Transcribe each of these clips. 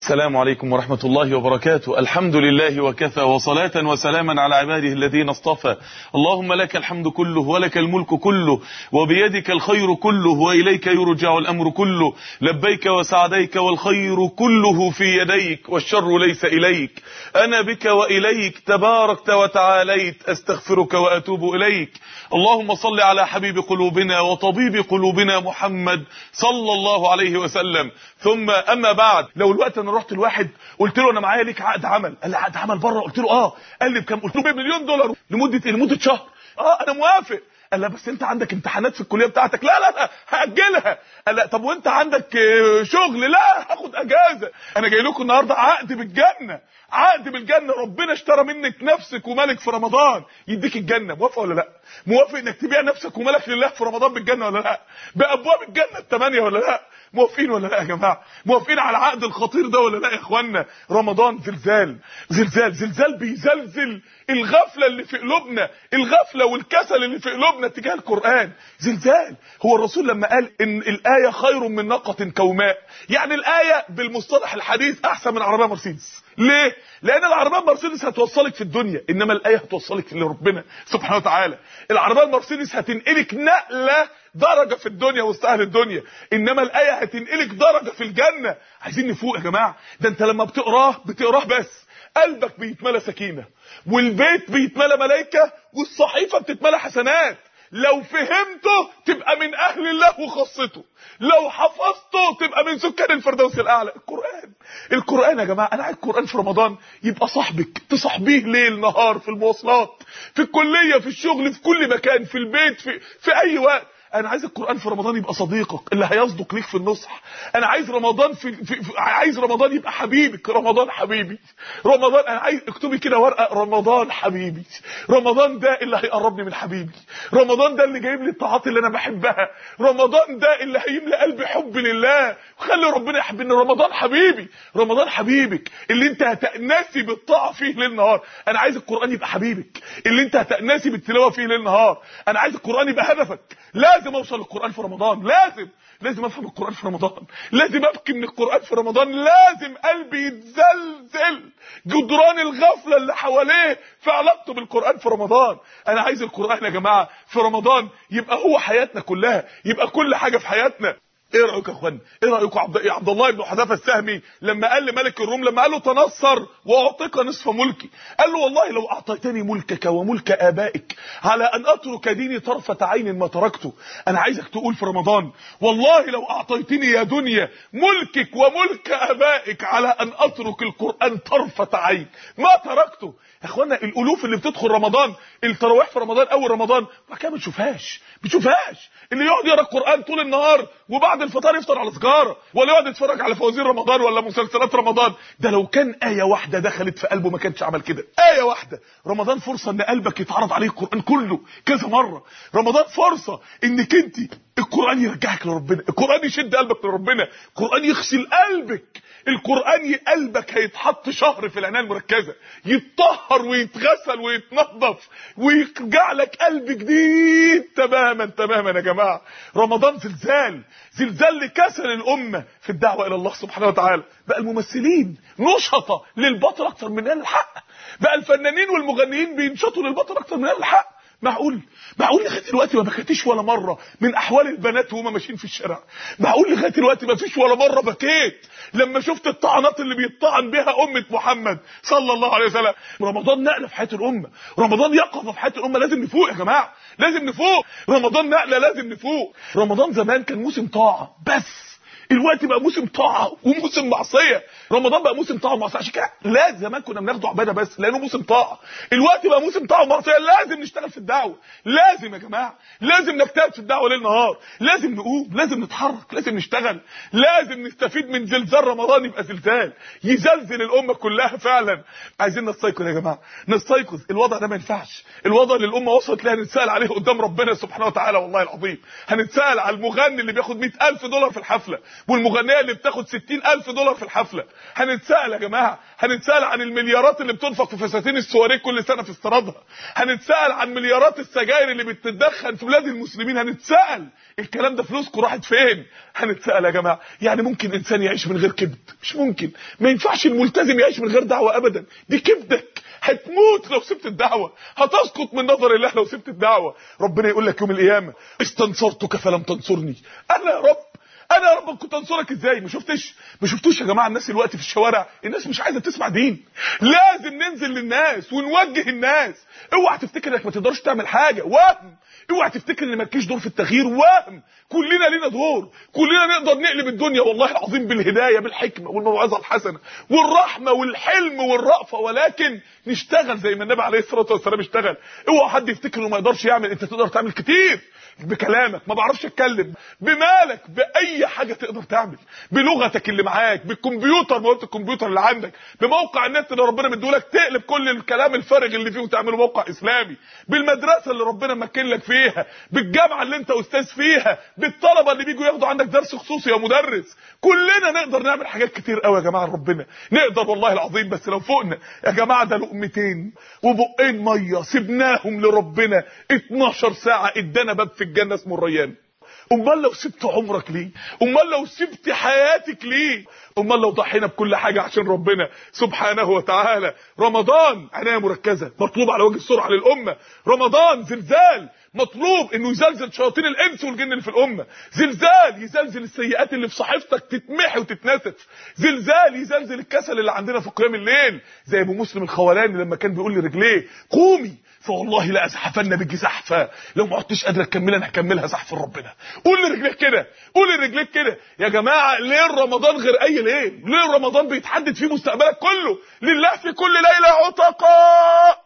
السلام عليكم ورحمة الله وبركاته الحمد لله وكفى وصلاة وسلاما على عباده الذين اصطفى اللهم لك الحمد كله ولك الملك كله وبيدك الخير كله وإليك يرجع الأمر كله لبيك وسعديك والخير كله في يديك والشر ليس إليك أنا بك وإليك تباركت وتعاليت أستغفرك وأتوب إليك اللهم صل على حبيب قلوبنا وطبيب قلوبنا محمد صلى الله عليه وسلم ثم أما بعد لو الوقت انا رحت لواحد قلت له انا معايا ليك عقد عمل قال لي عقد عمل بره قلت له اه قال لي بكام قلت له بمليون دولار لمده ايه لمده شهر اه انا موافق قال لا بس انت عندك امتحانات في الكليه بتاعتك لا لا لا هاجلها قال لا طب وانت عندك شغل لا هاخد اجازه انا جاي لكم النهارده عقد بالجنه عقد بالجنه ربنا اشترى منك نفسك وملك في رمضان يديك الجنه موافق ولا لا موافق انك تبيع نفسك وملك لله في رمضان بالجنه ولا لا بابواب الجنه الثمانيه ولا لا موافقين ولا لا يا جماعه موافقين على العقد الخطير ده ولا لا يا اخوانا رمضان زلزال زلزال زلزال بيزلزل الغفله اللي في قلوبنا الغفله والكسل اللي في قلوبنا تجاه القران زلزال هو الرسول لما قال ان الايه خير من ناقه كوماء يعني الايه بالمصطلح الحديث احسن من عربيه مرسيدس ليه لان العربيه المرسيدس هتوصلك في الدنيا انما الايه هتوصلك لربنا سبحانه وتعالى العربيه المرسيدس هتنقلك نقله درجه في الدنيا وسط اهل الدنيا انما الايه هتنقلك درجه في الجنه عايزين نفوق يا جماعه ده انت لما بتقراه بتقراه بس قلبك بيتملى سكينه والبيت بيتملى ملائكه والصحيفه بتتملى حسنات لو فهمته تبقى من اهل الله وخاصته لو حفظته تبقى من سكان الفردوس الاعلى القران القران يا جماعه انا عايز القران في رمضان يبقى صاحبك تصاحبيه ليل نهار في المواصلات في الكليه في الشغل في كل مكان في البيت في في اي وقت انا عايز القران في رمضان يبقى صديقك اللي هيصدق ليك في النصح انا عايز رمضان في, في, في عايز رمضان يبقى حبيبك رمضان حبيبي رمضان انا عايز اكتبي كده ورقه رمضان حبيبي رمضان ده اللي هيقربني من حبيبي رمضان ده اللي جايب لي الطاعات اللي انا بحبها رمضان ده اللي هيملى قلبي حب لله وخلي ربنا يحبني رمضان حبيبي رمضان حبيبك اللي انت هتأنسي بالطاعه فيه ليل نهار انا عايز القران يبقى حبيبك اللي انت هتأنسي بالتلاوه فيه ليل نهار انا عايز القران يبقى هدفك لازم اوصل للقران في رمضان لازم لازم افهم القران في رمضان لازم ابكي من القران في رمضان لازم قلبي يتزلزل جدران الغفله اللي حواليه في علاقته بالقران في رمضان انا عايز القران يا جماعه في رمضان يبقى هو حياتنا كلها يبقى كل حاجه في حياتنا ايه رايكم يا اخوانا ايه رايكم عبد عبد الله بن حذافه السهمي لما قال لملك الروم لما قال له تنصر واعطيك نصف ملكي قال له والله لو اعطيتني ملكك وملك ابائك على ان اترك ديني طرفه عين ما تركته انا عايزك تقول في رمضان والله لو اعطيتني يا دنيا ملكك وملك ابائك على ان اترك القران طرفه عين ما تركته يا اخوانا الالوف اللي بتدخل رمضان التراويح في رمضان اول رمضان ما كان بتشوفهاش بتشوفهاش اللي يقعد يقرا القران طول النهار وبعد الفطار يفطر على سجاره ولا يقعد يتفرج على فوازير رمضان ولا مسلسلات رمضان ده لو كان ايه واحده دخلت في قلبه ما كانش عمل كده ايه واحده رمضان فرصه ان قلبك يتعرض عليه القران كله كذا مره رمضان فرصه انك انت القران يرجعك لربنا القران يشد قلبك لربنا القران يغسل قلبك القران قلبك هيتحط شهر في العنايه المركزه يتطهر ويتغسل ويتنظف ويرجع لك قلب جديد تماما تماما يا جماعه رمضان زلزال زلزال لكسل الامه في الدعوه الى الله سبحانه وتعالى بقى الممثلين نشطه للباطل اكتر من الحق بقى الفنانين والمغنيين بينشطوا للباطل اكتر من الحق معقول معقول لغايه دلوقتي ما بكيتيش ولا مره من احوال البنات وهم ماشيين في الشارع معقول لغايه دلوقتي ما فيش ولا مره بكيت لما شفت الطعنات اللي بيطعن بها امه محمد صلى الله عليه وسلم رمضان نقله في حياه الامه رمضان يقظه في حياه الامه لازم نفوق يا جماعه لازم نفوق رمضان نقله لازم نفوق رمضان زمان كان موسم طاعه بس الوقت بقى موسم طاعه وموسم معصيه رمضان بقى موسم طاعه ومعصيه عشان كده لا زمان كنا بناخده عباده بس لانه موسم طاعه الوقت بقى موسم طاعه ومعصيه لازم نشتغل في الدعوه لازم يا جماعه لازم نجتهد في الدعوه ليل نهار لازم نقوم لازم نتحرك لازم نشتغل لازم نستفيد من زلزال رمضان يبقى زلزال يزلزل الامه كلها فعلا عايزين نستيقظ يا جماعه نستيقظ الوضع ده ما ينفعش الوضع اللي الامه وصلت ليه هنتسال عليه قدام ربنا سبحانه وتعالى والله العظيم هنتسال على المغني اللي بياخد 100000 دولار في الحفله والمغنيه اللي بتاخد 60000 دولار في الحفله هنتسال يا جماعه هنتسال عن المليارات اللي بتنفق في فساتين السواريه كل سنه في استيرادها هنتسال عن مليارات السجاير اللي بتتدخن في بلاد المسلمين هنتسال الكلام ده فلوسكم راحت فين هنتسال يا جماعه يعني ممكن انسان يعيش من غير كبد مش ممكن ما ينفعش الملتزم يعيش من غير دعوه ابدا دي كبدك هتموت لو سبت الدعوه هتسقط من نظر الله لو سبت الدعوه ربنا يقول لك يوم القيامه استنصرتك فلم تنصرني انا يا رب انا يا رب كنت انصرك ازاي ما شفتش ما شفتوش يا جماعه الناس دلوقتي في الشوارع الناس مش عايزه تسمع دين لازم ننزل للناس ونوجه الناس اوعى تفتكر انك ما تقدرش تعمل حاجه وهم اوعى تفتكر ان مالكيش دور في التغيير وهم كلنا لينا دور كلنا نقدر نقلب الدنيا والله العظيم بالهدايه بالحكمه والموعظه الحسنه والرحمه والحلم والرأفه ولكن نشتغل زي ما النبي عليه الصلاه والسلام اشتغل اوعى حد يفتكر انه ما يقدرش يعمل انت تقدر تعمل كتير بكلامك ما بعرفش اتكلم بمالك باي حاجه تقدر تعمل بلغتك اللي معاك بالكمبيوتر مواد الكمبيوتر اللي عندك بموقع النت اللي ربنا مديهولك تقلب كل الكلام الفارغ اللي فيه وتعمله موقع اسلامي بالمدرسه اللي ربنا مكن لك فيها بالجامعه اللي انت استاذ فيها بالطلبه اللي بيجوا ياخدوا عندك درس خصوصي يا مدرس كلنا نقدر نعمل حاجات كتير قوي يا جماعه ربنا نقدر والله العظيم بس لو فوقنا يا جماعه ده لقمتين وبقين ميه سبناهم لربنا 12 ساعه ادانا باب في الجنه اسمه الريان امال لو سبت عمرك ليه امال لو سبت حياتك ليه امال لو ضحينا بكل حاجه عشان ربنا سبحانه وتعالى رمضان عنايه مركزه مطلوب على وجه السرعه للامه رمضان زلزال مطلوب انه يزلزل شياطين الانس والجن اللي في الامه زلزال يزلزل السيئات اللي في صحيفتك تتمحي وتتنسف زلزال يزلزل الكسل اللي عندنا في قيام الليل زي ابو مسلم الخولاني لما كان بيقول لرجليه قومي فوالله لا ازحفن بك زحفا لو ما عدتش قادره تكملها انا هكملها زحف ربنا قول لرجليك كده قول لرجليك كده يا جماعه ليل رمضان غير اي ليل ليل رمضان بيتحدد فيه مستقبلك كله لله في كل ليله عتقاء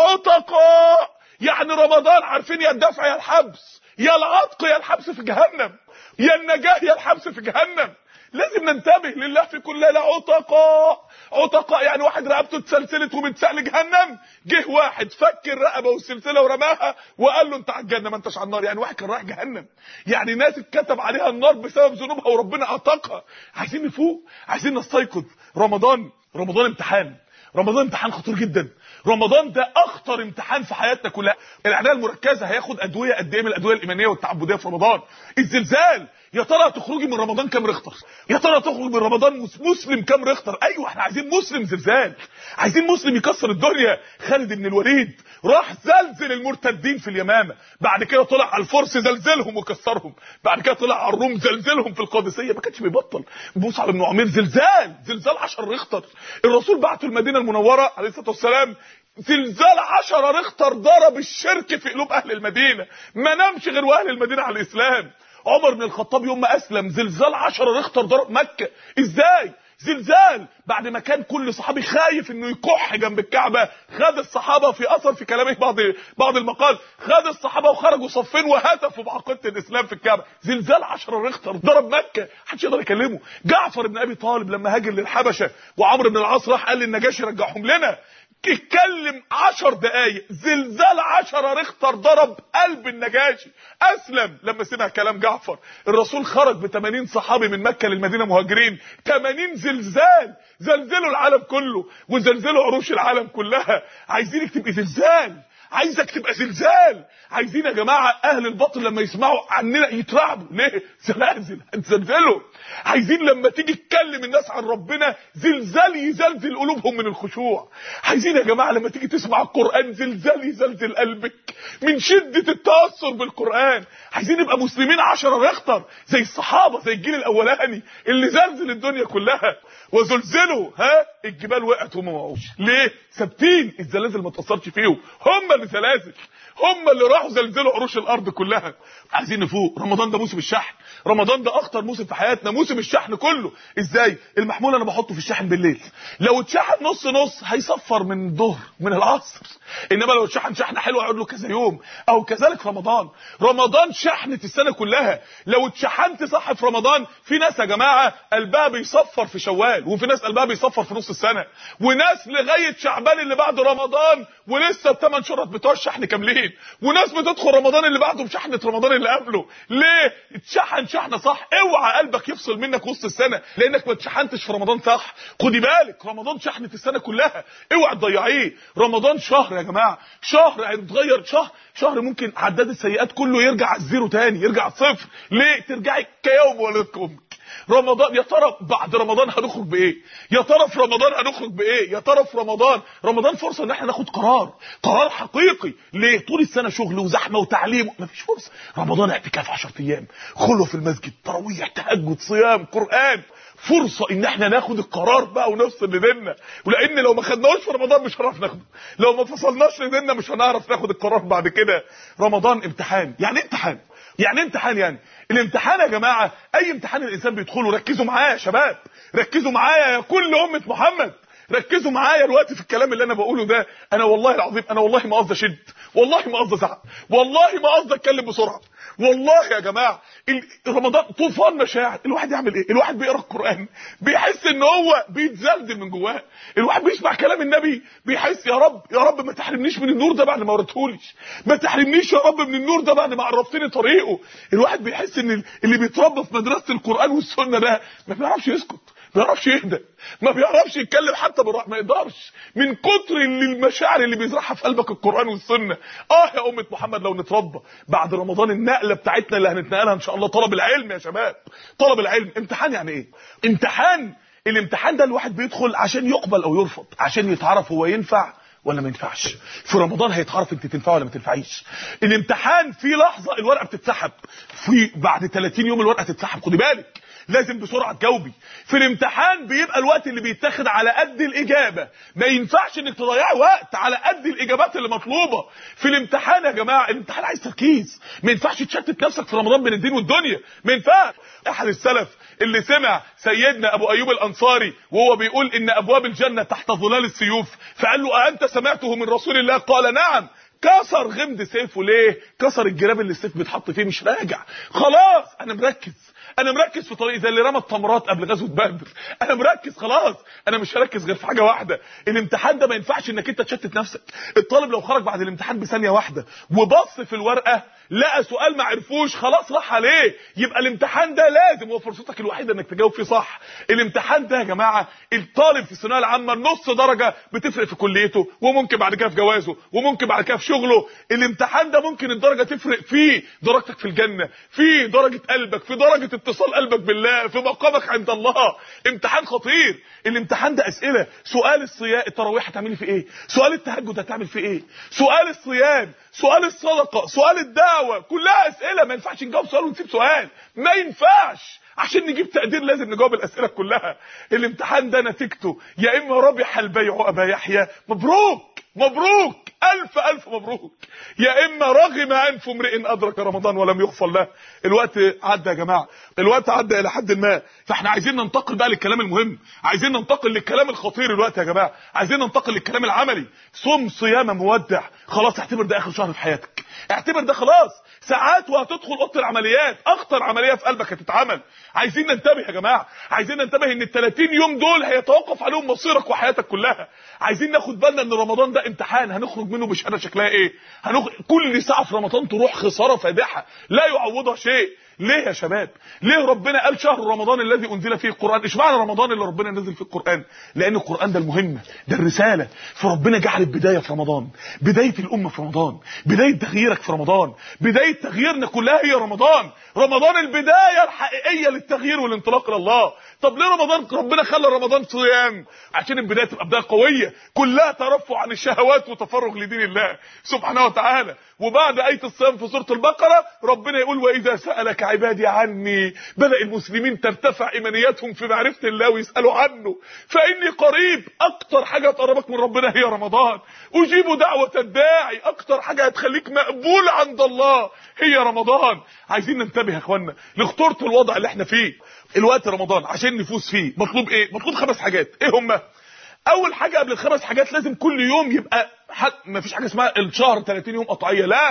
عتقاء يعني رمضان عارفين يا الدفع يا الحبس يا العتق يا الحبس في جهنم يا النجاه يا الحبس في جهنم لازم ننتبه لله في كل ليله عتقاء عتقاء يعني واحد رقبته اتسلسلت وبتسال جهنم جه واحد فك الرقبه والسلسله ورماها وقال له انت على الجنه ما انتش على النار يعني واحد كان رايح جهنم يعني ناس اتكتب عليها النار بسبب ذنوبها وربنا عتقها عايزين نفوق عايزين نستيقظ رمضان رمضان امتحان رمضان امتحان خطير جدا رمضان ده اخطر امتحان في حياتنا كلها العنايه المركزه هياخد ادويه قد ايه من الادويه الايمانيه والتعبديه في رمضان الزلزال يا ترى تخرجي من رمضان كام ريختر يا ترى تخرج من رمضان مسلم كام ريختر ايوه احنا عايزين مسلم زلزال عايزين مسلم يكسر الدنيا خالد بن الوليد راح زلزل المرتدين في اليمامه بعد كده طلع على الفرس زلزلهم وكسرهم بعد كده طلع على الروم زلزلهم في القادسيه ما كانش بيبطل مصعب بن عمير زلزال زلزال 10 ريختر الرسول بعته المدينه المنوره عليه الصلاه والسلام زلزال 10 ريختر ضرب الشرك في قلوب اهل المدينه ما نامش غير واهل المدينه على الاسلام عمر بن الخطاب يوم ما اسلم زلزال 10 ريختر ضرب مكه ازاي زلزال بعد ما كان كل صحابي خايف انه يكح جنب الكعبه خد الصحابه في اثر في كلامه بعض بعض المقال خد الصحابه وخرجوا صفين وهتفوا بعقيده الاسلام في الكعبه زلزال 10 ريختر ضرب مكه محدش يقدر يكلمه جعفر بن ابي طالب لما هاجر للحبشه وعمرو بن العاص راح قال للنجاشي رجعهم لنا اتكلم عشر دقايق زلزال عشرة ريختر ضرب قلب النجاشي اسلم لما سمع كلام جعفر الرسول خرج ب 80 صحابي من مكه للمدينه مهاجرين 80 زلزال زلزلوا العالم كله وزلزلوا عروش العالم كلها عايزينك تبقي زلزال عايزك تبقى زلزال عايزين يا جماعه اهل الباطل لما يسمعوا عننا يترعبوا ليه زلازل هتزلزلوا عايزين لما تيجي تكلم الناس عن ربنا زلزال يزلزل قلوبهم من الخشوع عايزين يا جماعه لما تيجي تسمع القران زلزال يزلزل قلبك من شده التاثر بالقران عايزين نبقى مسلمين عشرة ريختر زي الصحابه زي الجيل الاولاني اللي زلزل الدنيا كلها وزلزلوا ها الجبال وقعت وما وقعوش ليه ثابتين الزلازل ما تاثرش فيهم هم اللي زلازل هم اللي راحوا زلزلوا عروش الارض كلها عايزين نفوق رمضان ده موسم الشحن رمضان ده اخطر موسم في حياتنا موسم الشحن كله ازاي المحمول انا بحطه في الشحن بالليل لو اتشحن نص نص هيصفر من الظهر من العصر انما لو اتشحن شحنه حلوه يقعد له كذا يوم او كذلك رمضان رمضان شحنه السنه كلها لو اتشحنت صح في رمضان في ناس يا جماعه قلبها بيصفر في شوال شوال وفي ناس قلبها بيصفر في نص السنه وناس لغايه شعبان اللي بعد رمضان ولسه الثمان شهور بتوع الشحن كاملين وناس بتدخل رمضان اللي بعده بشحنه رمضان اللي قبله ليه اتشحن شحنه صح اوعى قلبك يفصل منك وسط السنه لانك ما اتشحنتش في رمضان صح خدي بالك رمضان شحنه السنه كلها اوعى تضيعيه رمضان شهر يا جماعه شهر هيتغير شهر شهر ممكن عداد السيئات كله يرجع على الزيرو تاني يرجع صفر ليه ترجعي كيوم ولدكم رمضان يا ترى بعد رمضان هنخرج بايه يا ترى في رمضان هنخرج بايه يا ترى في رمضان رمضان فرصه ان احنا ناخد قرار قرار حقيقي ليه طول السنه شغل وزحمه وتعليم مفيش فرصه رمضان اعتكاف 10 ايام خلوه في المسجد تراويح تهجد صيام قران فرصة ان احنا ناخد القرار بقى ونفصل لديننا ولان لو ما خدناهوش في رمضان مش هنعرف ناخده لو ما فصلناش لديننا مش هنعرف ناخد القرار بعد كده رمضان امتحان يعني ايه امتحان يعني ايه امتحان يعني الامتحان يا جماعه اي امتحان الانسان بيدخله ركزوا معايا يا شباب ركزوا معايا يا كل امه محمد ركزوا معايا دلوقتي في الكلام اللي انا بقوله ده انا والله العظيم انا والله ما قصدي اشد والله ما قصدي ازعق والله ما قصدي اتكلم بسرعه والله يا جماعه رمضان طوفان مشاعر الواحد يعمل ايه الواحد بيقرا القران بيحس ان هو بيتزلزل من جواه الواحد بيسمع كلام النبي بيحس يا رب يا رب ما تحرمنيش من النور ده بعد ما وريتهوليش ما تحرمنيش يا رب من النور ده بعد ما عرفتني طريقه الواحد بيحس ان اللي بيتربى في مدرسه القران والسنه ده ما بيعرفش يسكت ما بيعرفش يهدى ما بيعرفش يتكلم حتى بالراحه ما يقدرش من كتر اللي المشاعر اللي بيزرعها في قلبك القران والسنه اه يا امه محمد لو نتربى بعد رمضان النقله بتاعتنا اللي هنتنقلها ان شاء الله طلب العلم يا شباب طلب العلم امتحان يعني ايه امتحان الامتحان ده الواحد بيدخل عشان يقبل او يرفض عشان يتعرف هو ينفع ولا ما ينفعش في رمضان هيتعرف انت تنفع ولا ما تنفعيش الامتحان في لحظه الورقه بتتسحب في بعد 30 يوم الورقه تتسحب خدي بالك لازم بسرعه تجاوبي في الامتحان بيبقى الوقت اللي بيتاخد على قد الاجابه ما ينفعش انك تضيعي وقت على قد الاجابات اللي مطلوبه في الامتحان يا جماعه الامتحان عايز تركيز ما ينفعش تشتت نفسك في رمضان بين الدين والدنيا ما ينفعش احد السلف اللي سمع سيدنا ابو ايوب الانصاري وهو بيقول ان ابواب الجنه تحت ظلال السيوف فقال له أأنت سمعته من رسول الله قال نعم كسر غمد سيفه ليه كسر الجراب اللي السيف بيتحط فيه مش راجع خلاص انا مركز انا مركز في طريق زي اللي رمى التمرات قبل غزوه بدر انا مركز خلاص انا مش هركز غير في حاجه واحده الامتحان ده ما ينفعش انك انت تشتت نفسك الطالب لو خرج بعد الامتحان بثانيه واحده وبص في الورقه لقى سؤال ما عرفوش خلاص راح عليه يبقى الامتحان ده لازم هو فرصتك الوحيده انك تجاوب فيه صح الامتحان ده يا جماعه الطالب في الثانويه العامه نص درجه بتفرق في كليته وممكن بعد كده في جوازه وممكن بعد كده في شغله الامتحان ده ممكن الدرجه تفرق فيه درجتك في الجنه في درجه قلبك في درجه اتصال قلبك بالله في مقامك عند الله امتحان خطير الامتحان ده اسئله سؤال الصيام التراويح هتعملي فيه ايه سؤال التهجد هتعمل فيه ايه سؤال الصيام سؤال الصدقه سؤال الدعوه كلها اسئله ما ينفعش نجاوب سؤال ونسيب سؤال ما ينفعش عشان نجيب تقدير لازم نجاوب الاسئله كلها الامتحان ده نتيجته يا اما ربح البيع ابا يحيى مبروك مبروك الف الف مبروك يا اما رغم انف امرئ ادرك رمضان ولم يغفر له الوقت عدى يا جماعه الوقت عدى الى حد ما فاحنا عايزين ننتقل بقى للكلام المهم عايزين ننتقل للكلام الخطير الوقت يا جماعه عايزين ننتقل للكلام العملي صم صيام مودع خلاص اعتبر ده اخر شهر في حياتك اعتبر ده خلاص ساعات وهتدخل اوضه العمليات اخطر عمليه في قلبك هتتعمل عايزين ننتبه يا جماعه عايزين ننتبه ان ال 30 يوم دول هيتوقف عليهم مصيرك وحياتك كلها عايزين ناخد بالنا ان رمضان ده امتحان هنخرج منه بشهاده شكلها ايه هنخرج كل ساعه في رمضان تروح خساره فادحه لا يعوضها شيء ليه يا شباب ليه ربنا قال شهر رمضان الذي انزل فيه القران ايش معنى رمضان اللي ربنا نزل فيه القران لان القران ده المهمه ده الرساله فربنا جعل البدايه في رمضان بدايه الامه في رمضان بدايه تغييرك في رمضان بدايه تغييرنا كلها هي رمضان رمضان البدايه الحقيقيه للتغيير والانطلاق الى الله طب ليه رمضان ربنا خلى رمضان صيام عشان البدايه تبقى بدايه قويه كلها ترفع عن الشهوات وتفرغ لدين الله سبحانه وتعالى وبعد ايه الصيام في سوره البقره ربنا يقول واذا سالك عبادي عني بدا المسلمين ترتفع ايمانياتهم في معرفه الله ويسالوا عنه فاني قريب اكتر حاجه تقربك من ربنا هي رمضان اجيب دعوه الداعي اكتر حاجه هتخليك مقبول عند الله هي رمضان عايزين ننتبه يا اخوانا لخطوره الوضع اللي احنا فيه الوقت رمضان عشان نفوز فيه مطلوب ايه مطلوب خمس حاجات ايه هما اول حاجه قبل الخمس حاجات لازم كل يوم يبقى حد ما فيش حاجه اسمها الشهر 30 يوم قطعيه لا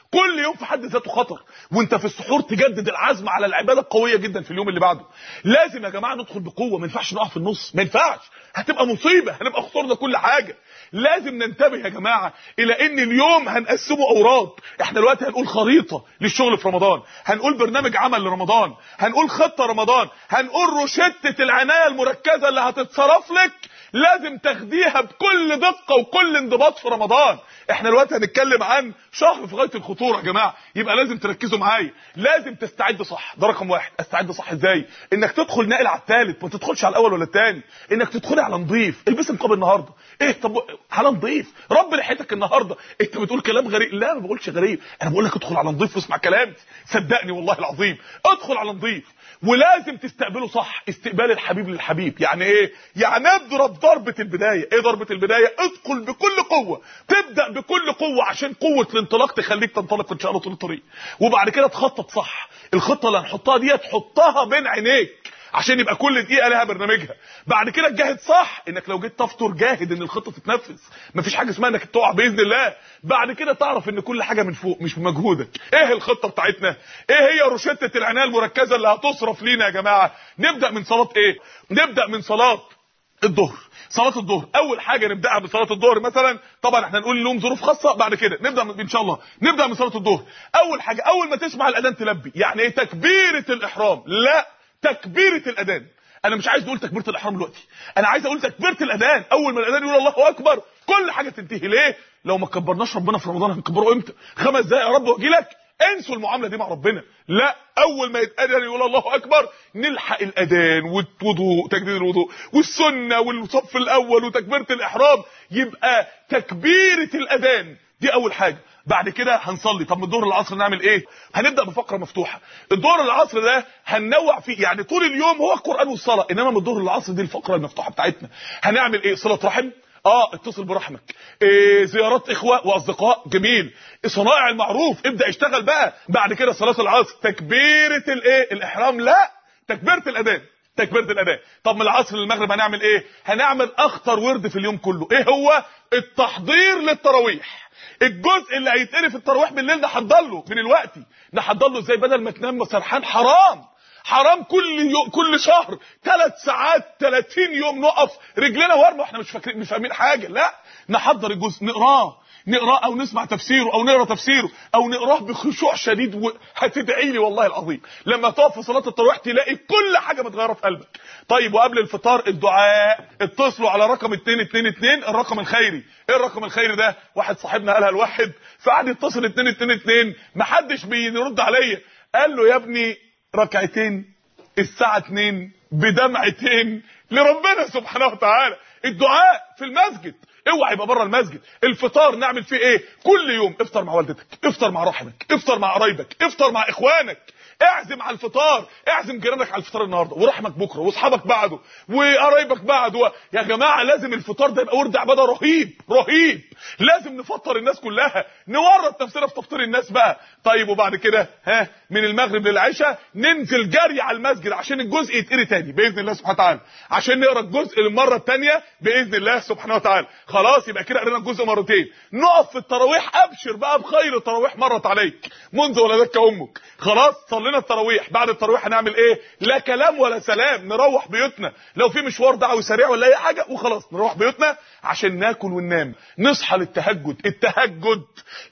كل يوم في حد ذاته خطر وانت في السحور تجدد العزم على العباده القويه جدا في اليوم اللي بعده لازم يا جماعه ندخل بقوه ما ينفعش نقع في النص ما ينفعش هتبقى مصيبه هنبقى خسرنا كل حاجه لازم ننتبه يا جماعه الى ان اليوم هنقسمه اوراد احنا دلوقتي هنقول خريطه للشغل في رمضان هنقول برنامج عمل لرمضان هنقول خطه رمضان هنقول روشته العنايه المركزه اللي هتتصرف لك لازم تاخديها بكل دقه وكل انضباط في رمضان احنا دلوقتي هنتكلم عن شهر في غايه الخطوره يا جماعه يبقى لازم تركزوا معايا لازم تستعد صح ده رقم واحد استعد صح ازاي انك تدخل ناقل على الثالث ما تدخلش على الاول ولا الثاني انك تدخلي على نظيف البسي نقاب النهارده ايه طب على نظيف رب لحيتك النهارده انت بتقول كلام غريب لا ما بقولش غريب انا بقول لك ادخل على نظيف واسمع كلامي صدقني والله العظيم ادخل على نظيف ولازم تستقبله صح استقبال الحبيب للحبيب يعني ايه يعني اضرب ضربه البدايه ايه ضربه البدايه ادخل بكل قوه تبدا بكل قوه عشان قوه الانطلاق تخليك تنطلق ان شاء الله طول الطريق وبعد كده تخطط صح الخطه اللي هنحطها دي تحطها بين عينيك عشان يبقى كل دقيقه لها برنامجها بعد كده تجاهد صح انك لو جيت تفطر جاهد ان الخطه تتنفذ مفيش حاجه اسمها انك تقع باذن الله بعد كده تعرف ان كل حاجه من فوق مش بمجهودك ايه الخطه بتاعتنا ايه هي روشته العنايه المركزه اللي هتصرف لينا يا جماعه نبدا من صلاه ايه نبدا من صلاه الظهر صلاه الظهر اول حاجه نبداها بصلاه الظهر مثلا طبعا احنا نقول لهم ظروف خاصه بعد كده نبدا من ان شاء الله نبدا من صلاه الظهر اول حاجه اول ما تسمع الاذان تلبي يعني ايه تكبيره الاحرام لا تكبيره الاذان انا مش عايز اقول تكبيره الاحرام دلوقتي انا عايز اقول تكبيره الاذان اول ما الاذان يقول الله اكبر كل حاجه تنتهي ليه لو ما كبرناش ربنا في رمضان هنكبره امتى خمس دقايق يا رب واجي لك انسوا المعامله دي مع ربنا لا اول ما يتاذن يقول الله اكبر نلحق الاذان والوضوء تجديد الوضوء والسنه والصف الاول وتكبيره الاحرام يبقى تكبيره الاذان دي اول حاجه بعد كده هنصلي طب من الظهر للعصر نعمل ايه هنبدا بفقره مفتوحه الظهر للعصر ده هننوع فيه يعني طول اليوم هو القران والصلاه انما من الظهر للعصر دي الفقره المفتوحه بتاعتنا هنعمل ايه صله رحم اه اتصل برحمك إيه زيارات اخوه واصدقاء جميل صنائع المعروف ابدا اشتغل بقى بعد كده صلاه العصر تكبيره الايه الاحرام لا تكبيره الاذان تكبيره الاذان طب من العصر للمغرب هنعمل ايه هنعمل اخطر ورد في اليوم كله ايه هو التحضير للتراويح الجزء اللي هيتقري في التراويح بالليل نحضر له من الوقت نحضر له ازاي بدل ما تنام سرحان حرام حرام كل يوم كل شهر ثلاث ساعات 30 يوم نقف رجلنا ورمه احنا مش فاكرين مش فاهمين حاجه لا نحضر الجزء نقراه نقراه او نسمع تفسيره او نقرا تفسيره او نقراه بخشوع شديد وهتدعي لي والله العظيم لما تقف في صلاه التراويح تلاقي كل حاجه متغيره في قلبك طيب وقبل الفطار الدعاء اتصلوا على رقم 222 الرقم الخيري ايه الرقم الخيري ده واحد صاحبنا قالها لواحد فقعد يتصل 222 محدش بيرد عليا قال له يا ابني ركعتين الساعه 2 بدمعتين لربنا سبحانه وتعالى الدعاء في المسجد اوعى يبقى بره المسجد الفطار نعمل فيه ايه كل يوم افطر مع والدتك افطر مع رحمك افطر مع قرايبك افطر مع اخوانك اعزم على الفطار اعزم جيرانك على الفطار النهارده ورحمك بكره واصحابك بعده وقرايبك بعده يا جماعه لازم الفطار ده يبقى ورد عباده رهيب رهيب لازم نفطر الناس كلها نورط نفسنا في تفطير الناس بقى طيب وبعد كده ها من المغرب للعشاء ننزل جري على المسجد عشان الجزء يتقري تاني باذن الله سبحانه وتعالى عشان نقرا الجزء للمره الثانيه باذن الله سبحانه وتعالى خلاص يبقى كده قرينا الجزء مرتين نقف في التراويح ابشر بقى بخير التراويح مرت عليك منذ ولدتك امك خلاص صلينا التراويح بعد التراويح هنعمل ايه لا كلام ولا سلام نروح بيوتنا لو في مشوار دعوي سريع ولا اي حاجه وخلاص نروح بيوتنا عشان ناكل وننام نصحى للتهجد التهجد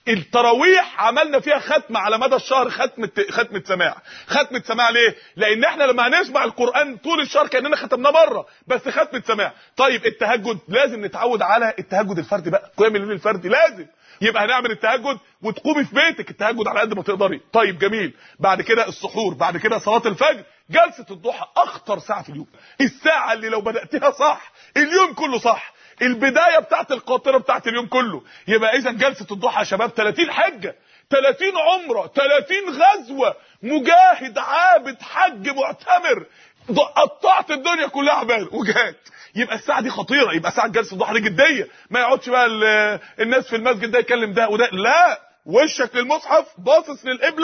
التراويح عملنا فيها ختمه على مدى الشهر ختمه ختمه سماع ختمه سماع ليه لان احنا لما هنسمع القران طول الشهر كاننا ختمناه مره بس ختمه سماع طيب التهجد لازم نتعود على التهجد الفردي بقى قيام الليل الفردي لازم يبقى هنعمل التهجد وتقومي في بيتك التهجد على قد ما تقدري طيب جميل بعد كده السحور بعد كده صلاه الفجر جلسه الضحى اخطر ساعه في اليوم الساعه اللي لو بداتها صح اليوم كله صح البدايه بتاعت القاطره بتاعت اليوم كله يبقى اذا جلسه الضحى يا شباب 30 حجه 30 عمره 30 غزوه مجاهد عابد حج معتمر قطعت الدنيا كلها عباده وجهاد يبقى الساعه دي خطيره يبقى ساعه جلسه الضحى دي جديه ما يقعدش بقى الناس في المسجد ده يكلم ده وده لا وشك للمصحف باصص للقبله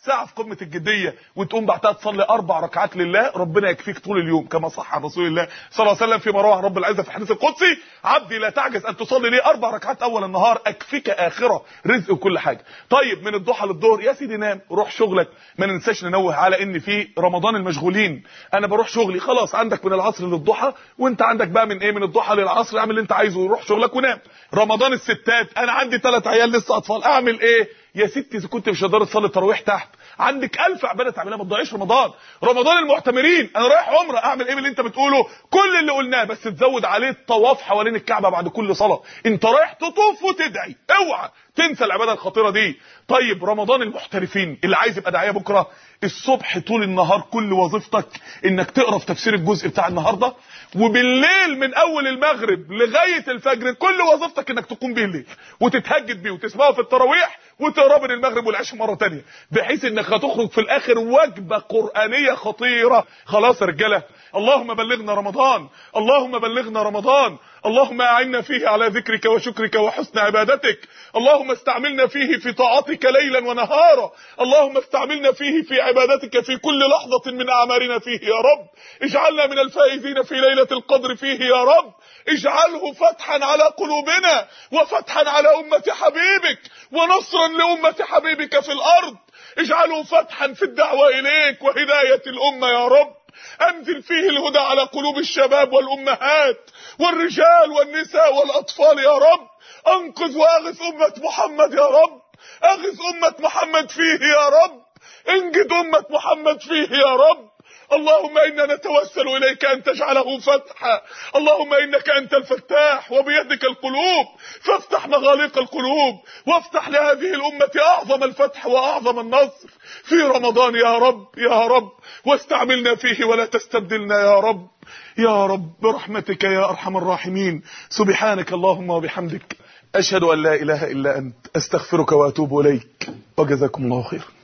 ساعه في قمه الجديه وتقوم بعدها تصلي اربع ركعات لله ربنا يكفيك طول اليوم كما صح عن رسول الله صلى الله عليه وسلم فيما رواه رب العزه في الحديث القدسي عبدي لا تعجز ان تصلي لي اربع ركعات اول النهار اكفيك اخره رزق وكل حاجه طيب من الضحى للظهر يا سيدي نام روح شغلك ما ننساش ننوه على ان في رمضان المشغولين انا بروح شغلي خلاص عندك من العصر للضحى وانت عندك بقى من ايه من الضحى للعصر اعمل اللي انت عايزه وروح شغلك ونام رمضان الستات انا عندي ثلاث عيال لسه اطفال اعمل ايه يا ستي اذا كنت مش قادره تصلي التراويح تحت عندك ألف عباده تعملها ما تضيعيش رمضان رمضان المعتمرين انا رايح عمره اعمل ايه من اللي انت بتقوله كل اللي قلناه بس تزود عليه الطواف حوالين الكعبه بعد كل صلاه انت رايح تطوف وتدعي اوعى تنسى العباده الخطيره دي طيب رمضان المحترفين اللي عايز يبقى داعيه بكره الصبح طول النهار كل وظيفتك انك تقرا في تفسير الجزء بتاع النهارده وبالليل من اول المغرب لغايه الفجر كل وظيفتك انك تقوم بيه الليل وتتهجد بيه وتسمعه في التراويح وتقراه بين المغرب والعشاء مره تانية بحيث انك هتخرج في الاخر وجبه قرانيه خطيره خلاص يا رجاله اللهم بلغنا رمضان اللهم بلغنا رمضان اللهم اعنا فيه على ذكرك وشكرك وحسن عبادتك اللهم استعملنا فيه في طاعتك ليلا ونهارا اللهم استعملنا فيه في عبادتك في كل لحظة من اعمارنا فيه يا رب اجعلنا من الفائزين في ليلة القدر فيه يا رب اجعله فتحا على قلوبنا وفتحا على أمة حبيبك ونصرا لأمة حبيبك في الأرض اجعله فتحا في الدعوة إليك وهداية الأمة يا رب انزل فيه الهدى على قلوب الشباب والامهات والرجال والنساء والاطفال يا رب انقذ واغث امه محمد يا رب اغث امه محمد فيه يا رب انجد امه محمد فيه يا رب اللهم انا نتوسل اليك ان تجعله فتحا اللهم انك انت الفتاح وبيدك القلوب فافتح مغاليق القلوب وافتح لهذه الامه اعظم الفتح واعظم النصر في رمضان يا رب يا رب واستعملنا فيه ولا تستبدلنا يا رب يا رب برحمتك يا ارحم الراحمين سبحانك اللهم وبحمدك اشهد ان لا اله الا انت استغفرك واتوب اليك وجزاكم الله خيرا